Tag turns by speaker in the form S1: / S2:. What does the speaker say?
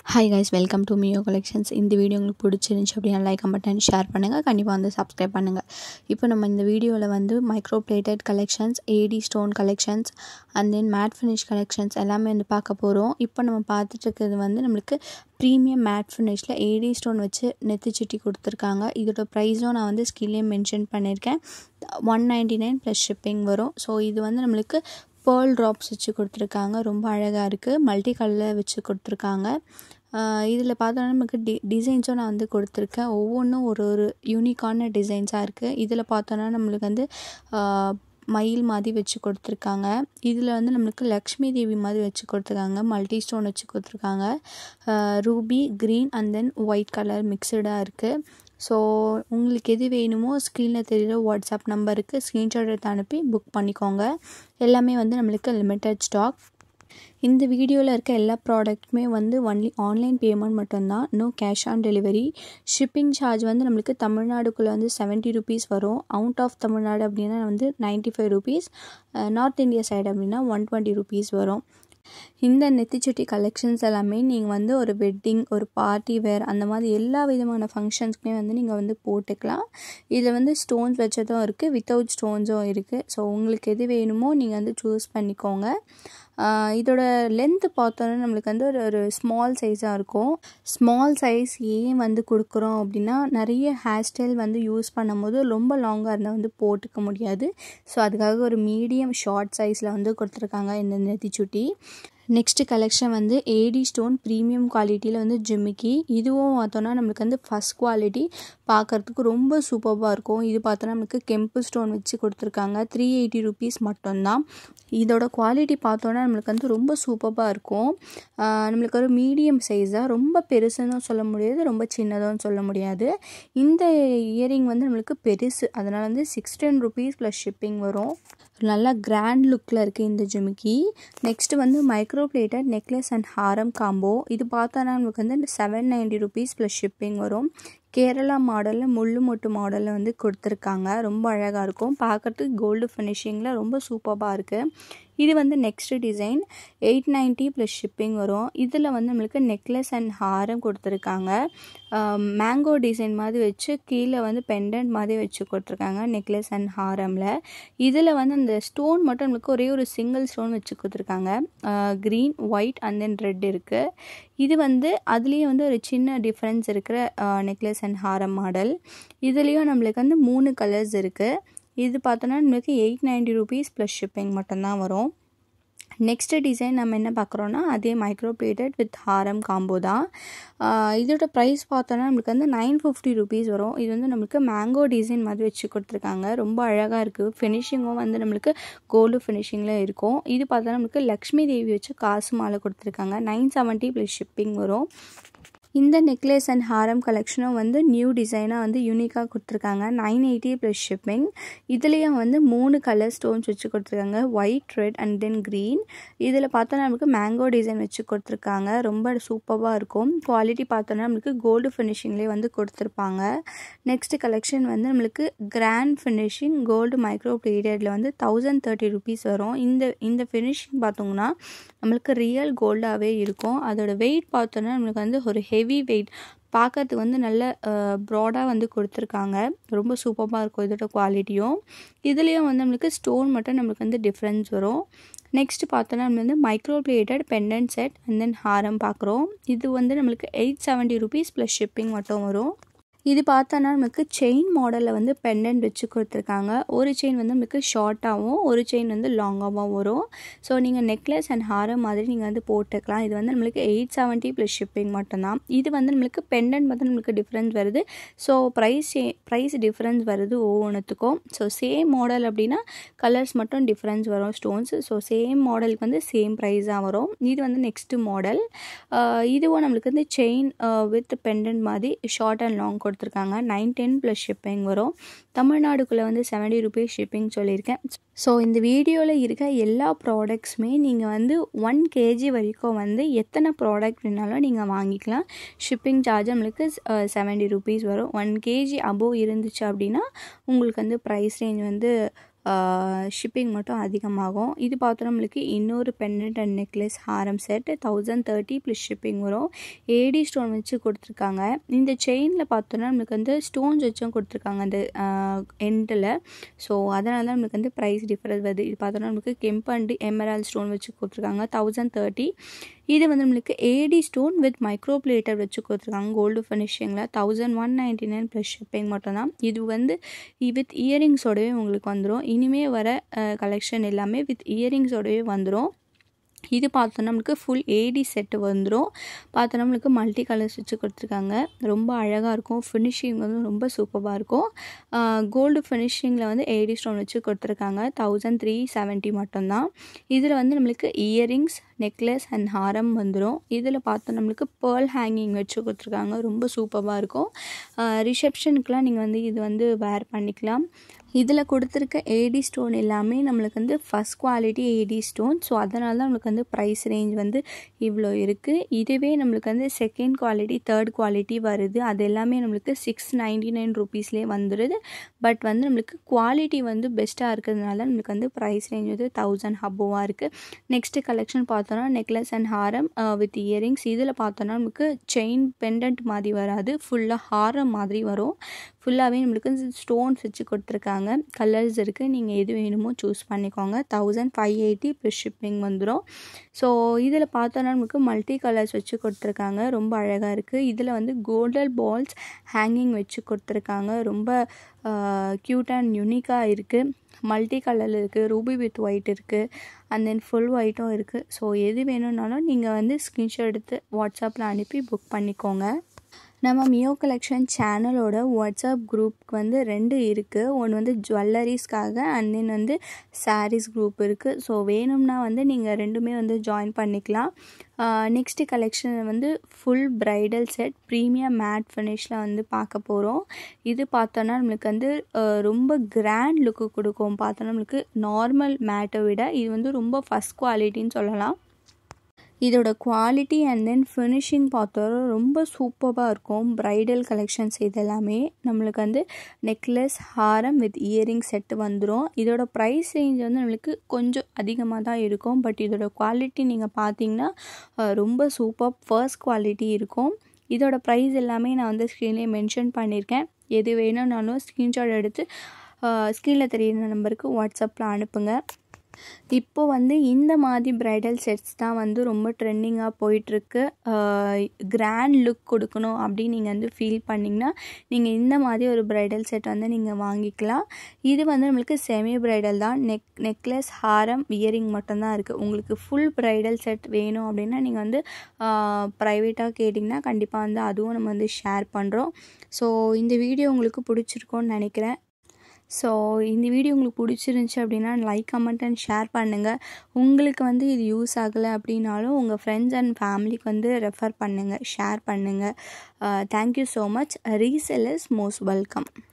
S1: hi guys welcome to Miyo collections இந்த video உங்களுக்கு பிடிச்சிருந்துச்சி அப்படின்னா லைக் பட்டன் ஷேர் பண்ணுங்கள் கண்டிப்பாக வந்து சப்ஸ்கிரைப் பண்ணுங்கள் இப்போ நம்ம இந்த வீடியோவில் வந்து micro plated collections AD stone collections and then matte finish collections எல்லாமே வந்து பார்க்க போகிறோம் இப்போ நம்ம பார்த்துட்டு இருக்கிறது வந்து நம்மளுக்கு ப்ரீமியம் மேட் ஃபினிஷில் ஏடி ஸ்டோன் வச்சு நெத்திச்சுட்டி கொடுத்துருக்காங்க இதோட ப்ரைஸும் நான் வந்து ஸ்கில்லையும் மென்ஷன் பண்ணியிருக்கேன் one ninety nine plus shipping வரும் ஸோ இது வந்து நம்மளுக்கு பேர்ல் ட்ராப்ஸ் வச்சு கொடுத்துருக்காங்க ரொம்ப அழகாக இருக்குது மல்டி கலரில் வச்சு கொடுத்துருக்காங்க இதில் பார்த்தோன்னா நமக்கு டி டிசைன்ஸும் நான் வந்து கொடுத்துருக்கேன் ஒவ்வொன்றும் ஒரு ஒரு யூனிக்கான டிசைன்ஸாக இருக்குது இதில் பார்த்தோன்னா நம்மளுக்கு வந்து மயில் மாதிரி வச்சு கொடுத்துருக்காங்க இதில் வந்து நம்மளுக்கு லக்ஷ்மி தேவி மாதிரி வச்சு கொடுத்துருக்காங்க மல்டி ஸ்டோன் வச்சு கொடுத்துருக்காங்க ruby green and then white colour மிக்சடாக இருக்குது ஸோ உங்களுக்கு எது வேணுமோ ஸ்க்ரீனில் தெரிகிற வாட்ஸ்அப் நம்பருக்கு ஸ்க்ரீன்ஷாட் எடுத்து அனுப்பி புக் பண்ணிக்கோங்க எல்லாமே வந்து நம்மளுக்கு லிமிட்டட் ஸ்டாக் இந்த வீடியோவில் இருக்க எல்லா ப்ராடக்ட்டுமே வந்து ஒன்லி ஆன்லைன் பேமெண்ட் மட்டும்தான் no cash on delivery shipping charge வந்து நம்மளுக்கு தமிழ்நாடுக்குள்ளே வந்து செவன்ட்டி ருபீஸ் வரும் அவுட் ஆஃப் தமிழ்நாடு அப்படின்னா வந்து ninety five rupees north India side அப்படின்னா ஒன் டுவெண்ட்டி ருபீஸ் வரும் இந்த நெத்திச்சுட்டி கலெக்ஷன்ஸ் எல்லாமே நீங்கள் வந்து ஒரு வெட்டிங் ஒரு பார்ட்டி வேர் அந்த மாதிரி எல்லா விதமான ஃபங்க்ஷன்ஸ்க்குமே வந்து நீங்கள் வந்து போட்டுக்கலாம் இதில் வந்து ஸ்டோன்ஸ் வச்சதும் இருக்குது வித்தவுட் ஸ்டோன்ஸும் இருக்குது ஸோ உங்களுக்கு எது வேணுமோ நீங்கள் வந்து சூஸ் பண்ணிக்கோங்க இதோட லென்த்து பார்த்தோன்னா நம்மளுக்கு வந்து ஒரு ஒரு ஸ்மால் சைஸாக இருக்கும் ஸ்மால் சைஸ் ஏன் வந்து கொடுக்குறோம் அப்படின்னா நிறைய ஹேர் ஸ்டைல் வந்து யூஸ் பண்ணும்போது ரொம்ப லாங்காக இருந்தால் வந்து போட்டுக்க முடியாது ஸோ அதுக்காக ஒரு மீடியம் ஷார்ட் சைஸில் வந்து கொடுத்துருக்காங்க இந்த நெத்திச்சுட்டி நெக்ஸ்ட்டு கலெக்ஷன் வந்து ஏடி ஸ்டோன் ப்ரீமியம் குவாலிட்டியில் வந்து ஜிம்மிக்கி இதுவும் பார்த்தோன்னா நம்மளுக்கு வந்து ஃபஸ்ட் குவாலிட்டி பார்க்குறதுக்கு ரொம்ப சூப்பராக இருக்கும் இது பார்த்தோன்னா நம்மளுக்கு கெம்பு ஸ்டோன் வச்சு கொடுத்துருக்காங்க த்ரீ எயிட்டி ருபீஸ் மட்டும்தான் இதோட குவாலிட்டி பார்த்தோன்னா நம்மளுக்கு வந்து ரொம்ப சூப்பராக இருக்கும் நம்மளுக்கு ஒரு மீடியம் சைஸாக ரொம்ப பெருசுன்னு சொல்ல முடியாது ரொம்ப சின்னதும் சொல்ல முடியாது இந்த இயரிங் வந்து நம்மளுக்கு பெருசு அதனால் வந்து சிக்ஸ்டீன் ருபீஸ் ப்ளஸ் ஷிப்பிங் வரும் நல்லா கிராண்ட் லுக்கில் இருக்குது இந்த ஜிமிக்கி நெக்ஸ்ட்டு வந்து மைக்ரோ பிளேட்டட் நெக்லஸ் அண்ட் ஹாரம் காம்போ இது பார்த்தோன்னா நமக்கு வந்து seven ninety rupees plus shipping வரும் கேரளா மாடலில் முள்ளு மொட்டு மாடலில் வந்து கொடுத்துருக்காங்க ரொம்ப அழகாக இருக்கும் பார்க்குறதுக்கு கோல்டு ஃபினிஷிங்கில் ரொம்ப சூப்பராக இருக்குது இது வந்து next design eight ninety plus shipping வரும் இதில் வந்து நம்மளுக்கு நெக்லஸ் அண்ட் ஹாரம் கொடுத்துருக்காங்க மேங்கோ டிசைன் மாதிரி வச்சு கீழே வந்து பெண்டன்ட் மாதிரி வச்சு கொடுத்துருக்காங்க நெக்லஸ் அண்ட் ஹாரமில் இதில் வந்து அந்த ஸ்டோன் மட்டும் நம்மளுக்கு ஒரே ஒரு சிங்கிள் ஸ்டோன் வச்சு கொடுத்துருக்காங்க green white and then red இருக்குது இது வந்து அதுலேயும் வந்து ஒரு சின்ன டிஃப்ரென்ஸ் இருக்கிற நெக்லஸ் அண்ட் ஹாரம் மாடல் இதுலேயும் நம்மளுக்கு வந்து மூணு கலர்ஸ் இருக்குது இது பார்த்தோன்னா நம்மளுக்கு eight ninety rupees plus shipping மட்டும்தான் வரும் நெக்ஸ்ட்டு டிசைன் நம்ம என்ன பார்க்குறோன்னா அதே மைக்ரோ பிளேட்டட் வித் ஹாரம் காம்போ தான் இதோட ப்ரைஸ் பார்த்தோன்னா நம்மளுக்கு வந்து நைன் ஃபிஃப்டி ருபீஸ் வரும் இது வந்து நம்மளுக்கு மேங்கோ டிசைன் மாதிரி வச்சு கொடுத்துருக்காங்க ரொம்ப அழகாக இருக்குது ஃபினிஷிங்கும் வந்து நம்மளுக்கு கோல்டு ஃபினிஷிங்கில் இருக்கும் இது பார்த்தோன்னா நம்மளுக்கு லக்ஷ்மி தேவி வச்சு காசு மாலை கொடுத்துருக்காங்க நைன் செவன்ட்டி ப்ளஸ் ஷிப்பிங் வரும் இந்த நெக்லஸ் அண்ட் ஹாரம் கலெக்ஷனும் வந்து நியூ டிசைனாக வந்து யூனிக்காக கொடுத்துருக்காங்க நைன் எயிட்டி ப்ளஸ் ஷிப்பிங் இதுலேயும் வந்து மூணு கலர் ஸ்டோன்ஸ் வச்சு கொடுத்துருக்காங்க white red and then green இதில் பார்த்தோன்னா நமக்கு மேங்கோ டிசைன் வச்சு கொடுத்துருக்காங்க ரொம்ப சூப்பராக இருக்கும் குவாலிட்டி பார்த்தோன்னா நம்மளுக்கு கோல்டு ஃபினிஷிங்லேயே வந்து கொடுத்துருப்பாங்க நெக்ஸ்ட் கலெக்ஷன் வந்து நம்மளுக்கு கிராண்ட் ஃபினிஷிங் கோல்டு மைக்ரோ பீரியடில் வந்து தௌசண்ட் தேர்ட்டி ருபீஸ் வரும் இந்த இந்த ஃபினிஷிங் பார்த்தோங்கன்னா நம்மளுக்கு ரியல் கோல்டாகவே இருக்கும் அதோட வெயிட் பார்த்தோன்னா நம்மளுக்கு வந்து ஒரு ஹெவி வெயிட் பார்க்கறதுக்கு வந்து நல்ல ப்ராடாக வந்து கொடுத்துருக்காங்க ரொம்ப சூப்பராக இருக்கும் இதோட குவாலிட்டியும் இதுலேயும் வந்து நம்மளுக்கு ஸ்டோன் மட்டும் நம்மளுக்கு வந்து டிஃப்ரென்ஸ் வரும் நெக்ஸ்ட் பார்த்தோன்னா நம்ம வந்து micro plated pendant set and then ஹாரம் பார்க்குறோம் இது வந்து நம்மளுக்கு eight seventy rupees plus shipping மட்டும் வரும் இது பார்த்தோன்னா நமக்கு செயின் மாடலில் வந்து பெண்டன்ட் வச்சு கொடுத்துருக்காங்க ஒரு செயின் வந்து நமக்கு ஷார்ட்டாகவும் ஒரு செயின் வந்து லாங்காகவும் வரும் ஸோ நீங்கள் நெக்லஸ் அண்ட் ஹாரம் மாதிரி நீங்கள் வந்து போட்டுக்கலாம் இது வந்து நம்மளுக்கு எயிட் செவன்ட்டி ப்ளஸ் ஷிப்பிங் மட்டும்தான் இது வந்து நம்மளுக்கு பெண்டன்ட் வந்து நம்மளுக்கு டிஃப்ரென்ஸ் வருது ஸோ ப்ரைஸ் ப்ரைஸ் டிஃப்ரென்ஸ் வருது ஒவ்வொன்றுத்துக்கும் ஸோ சேம் மாடல் அப்படின்னா கலர்ஸ் மட்டும் டிஃப்ரென்ஸ் வரும் ஸ்டோன்ஸ் ஸோ சேம் மாடலுக்கு வந்து சேம் ப்ரைஸாக வரும் இது வந்து நெக்ஸ்ட்டு மாடல் இதுவும் நம்மளுக்கு வந்து செயின் வித் பெண்டன்ட் மாதிரி ஷார்ட் அண்ட் லாங் கொடுத்துருக்காங்க நைன் டென் ப்ளஸ் ஷிப்பிங் வரும் தமிழ்நாடுக்குள்ளே வந்து செவன்ட்டி ருபீஸ் ஷிப்பிங் சொல்லியிருக்கேன் ஸோ இந்த வீடியோவில் இருக்க எல்லா ப்ராடக்ட்ஸுமே நீங்கள் வந்து ஒன் கேஜி வரைக்கும் வந்து எத்தனை ப்ராடக்ட் வேணாலும் நீங்கள் வாங்கிக்கலாம் ஷிப்பிங் சார்ஜ் நம்மளுக்கு செவன்ட்டி ருபீஸ் வரும் ஒன் கேஜி அபோவ் இருந்துச்சு அப்படின்னா உங்களுக்கு வந்து ப்ரைஸ் ரேஞ்ச் வந்து ஷிப்பிங் மட்டும் அதிகமாகும் இது பார்த்தோன்னா நம்மளுக்கு இன்னொரு பெண்டன்ட் அண்ட் நெக்லஸ் ஹாரம் set thousand thirty plus shipping வரும் ஏடி ஸ்டோன் வச்சு கொடுத்துருக்காங்க இந்த செயினில் பார்த்தோன்னா நம்மளுக்கு வந்து ஸ்டோன்ஸ் வச்சும் கொடுத்துருக்காங்க அந்த எண்டில் ஸோ அதனால தான் நம்மளுக்கு வந்து ப்ரைஸ் டிஃபரன்ஸ் வருது இது பார்த்தோன்னா நம்மளுக்கு கெம்பண்டு எமரால் ஸ்டோன் வச்சு கொடுத்துருக்காங்க தௌசண்ட் தேர்ட்டி இது வந்து நம்மளுக்கு AD stone with micro plated வச்சு கொடுத்துருக்காங்க கோல்டு ஃபினிஷிங்கில் thousand one ninety nine plus shipping மட்டும்தான் இது வந்து வித் இயரிங்ஸோடவே உங்களுக்கு வந்துடும் இனிமே வர கலெக்ஷன் எல்லாமே வித் இயரிங்ஸோடவே வந்துடும் இது பார்த்தோன்னா நம்மளுக்கு ஃபுல் ஏடி செட்டு வந்துடும் பார்த்தோன்னா நம்மளுக்கு மல்டி கலர்ஸ் வச்சு கொடுத்துருக்காங்க ரொம்ப அழகாக இருக்கும் ஃபினிஷிங் வந்து ரொம்ப சூப்பராக இருக்கும் கோல்டு ஃபினிஷிங்கில் வந்து ஏடி ஸ்டோன் வச்சு கொடுத்துருக்காங்க தௌசண்ட் த்ரீ செவன்ட்டி மட்டும்தான் இதில் வந்து நம்மளுக்கு இயரிங்ஸ் நெக்லஸ் அண்ட் ஹாரம் வந்துடும் இதில் பார்த்தோம் நம்மளுக்கு பேர்ல் ஹேங்கிங் வச்சு கொடுத்துருக்காங்க ரொம்ப சூப்பராக இருக்கும் ரிசப்ஷனுக்குலாம் நீங்கள் வந்து இது வந்து வேர் பண்ணிக்கலாம் இதில் கொடுத்துருக்க ஏடி ஸ்டோன் எல்லாமே நம்மளுக்கு வந்து first quality AD stone so அதனால தான் நம்மளுக்கு வந்து ப்ரைஸ் ரேஞ்ச் வந்து இவ்வளோ இருக்குது இதுவே நம்மளுக்கு வந்து செகண்ட் குவாலிட்டி தேர்ட் குவாலிட்டி வருது அது எல்லாமே நம்மளுக்கு சிக்ஸ் நைன்டி நைன் ருபீஸ்லேயே வந்துடுது பட் வந்து நம்மளுக்கு குவாலிட்டி வந்து பெஸ்ட்டாக இருக்கிறதுனால நம்மளுக்கு வந்து ப்ரைஸ் ரேஞ்ச் வந்து தௌசண்ட் ஹப்போவாக இருக்குது நெக்ஸ்ட்டு கலெக்ஷன் பார்த்தோன்னா நெக்லஸ் அண்ட் ஹாரம் வித் இயரிங்ஸ் இதில் பார்த்தோன்னா நமக்கு செயின் பெண்டன்ட் மாதிரி வராது ஃபுல்லாக ஹாரம் மாதிரி வரும் ஃபுல்லாகவே நம்மளுக்கு ஸ்டோன்ஸ் வச்சு கொடுத்துருக்காங்க கலர்ஸ் இருக்குது நீங்கள் எது வேணுமோ சூஸ் பண்ணிக்கோங்க thousand five eighty plus shipping வந்துடும் ஸோ இதில் பார்த்தோன்னா நமக்கு மல்டி கலர்ஸ் வச்சு கொடுத்துருக்காங்க ரொம்ப அழகாக இருக்குது இதில் வந்து கோல்டல் பால்ஸ் ஹேங்கிங் வச்சு கொடுத்துருக்காங்க ரொம்ப க்யூட் அண்ட் யூனிக்காக இருக்குது மல்டி கலரில் இருக்குது ரூபி வித் ஒயிட் இருக்குது அண்ட் தென் ஃபுல் ஒயிட்டும் இருக்குது ஸோ எது வேணும்னாலும் நீங்கள் வந்து ஸ்க்ரீன்ஷாட் எடுத்து வாட்ஸ்அப்பில் அனுப்பி புக் பண்ணிக்கோங்க நம்ம மியோ கலெக்ஷன் சேனலோட வாட்ஸ்அப் குரூப்க்கு வந்து ரெண்டு இருக்குது ஒன்று வந்து ஜுவல்லரிஸ்க்காக அண்ட் தென் வந்து சாரீஸ் குரூப் இருக்குது ஸோ வேணும்னா வந்து நீங்கள் ரெண்டுமே வந்து ஜாயின் பண்ணிக்கலாம் நெக்ஸ்ட்டு கலெக்ஷன் வந்து full bridal set premium matte ஃபினிஷில் வந்து பார்க்க போகிறோம் இது பார்த்தோன்னா நம்மளுக்கு வந்து ரொம்ப கிராண்ட் லுக்கு கொடுக்கும் பார்த்தோன்னா நம்மளுக்கு நார்மல் மேட்டை விட இது வந்து ரொம்ப ஃபஸ்ட் குவாலிட்டின்னு சொல்லலாம் இதோட குவாலிட்டி அண்ட் தென் ஃபினிஷிங் பார்த்தோம் ரொம்ப சூப்பராக இருக்கும் ப்ரைடல் கலெக்ஷன்ஸ் இதெல்லாமே நம்மளுக்கு வந்து நெக்லஸ் ஹாரம் வித் இயரிங் செட்டு வந்துடும் இதோட ப்ரைஸ் ரேஞ்ச் வந்து நம்மளுக்கு கொஞ்சம் அதிகமாக தான் இருக்கும் பட் இதோட குவாலிட்டி நீங்கள் பார்த்தீங்கன்னா ரொம்ப சூப்பர் ஃபர்ஸ்ட் குவாலிட்டி இருக்கும் இதோட ப்ரைஸ் எல்லாமே நான் வந்து ஸ்க்ரீன்லேயே மென்ஷன் பண்ணியிருக்கேன் எது வேணும்னாலும் ஸ்க்ரீன்ஷாட் எடுத்து ஸ்க்ரீனில் தெரியுற நம்பருக்கு வாட்ஸ்அப்பில் அனுப்புங்க இப்போ வந்து இந்த மாதிரி ப்ரைடல் செட்ஸ் தான் வந்து ரொம்ப ட்ரெண்டிங்காக போயிட்டுருக்கு கிராண்ட் லுக் கொடுக்கணும் அப்படின்னு நீங்கள் வந்து ஃபீல் பண்ணிங்கன்னா நீங்கள் இந்த மாதிரி ஒரு ப்ரைடல் செட் வந்து நீங்கள் வாங்கிக்கலாம் இது வந்து நம்மளுக்கு செமி ப்ரைடல் தான் நெக் நெக்லஸ் ஹாரம் இயரிங் மட்டும்தான் இருக்குது உங்களுக்கு ஃபுல் ப்ரைடல் செட் வேணும் அப்படின்னா நீங்கள் வந்து ப்ரைவேட்டாக கேட்டிங்கன்னா கண்டிப்பாக வந்து அதுவும் நம்ம வந்து ஷேர் பண்ணுறோம் ஸோ இந்த வீடியோ உங்களுக்கு பிடிச்சிருக்கோன்னு நினைக்கிறேன் ஸோ இந்த வீடியோ உங்களுக்கு பிடிச்சிருந்துச்சி அப்படின்னா லைக் கமெண்ட் அண்ட் ஷேர் பண்ணுங்கள் உங்களுக்கு வந்து இது யூஸ் ஆகலை அப்படின்னாலும் உங்கள் ஃப்ரெண்ட்ஸ் அண்ட் ஃபேமிலிக்கு வந்து ரெஃபர் பண்ணுங்கள் ஷேர் பண்ணுங்கள் thank you so much resell is most welcome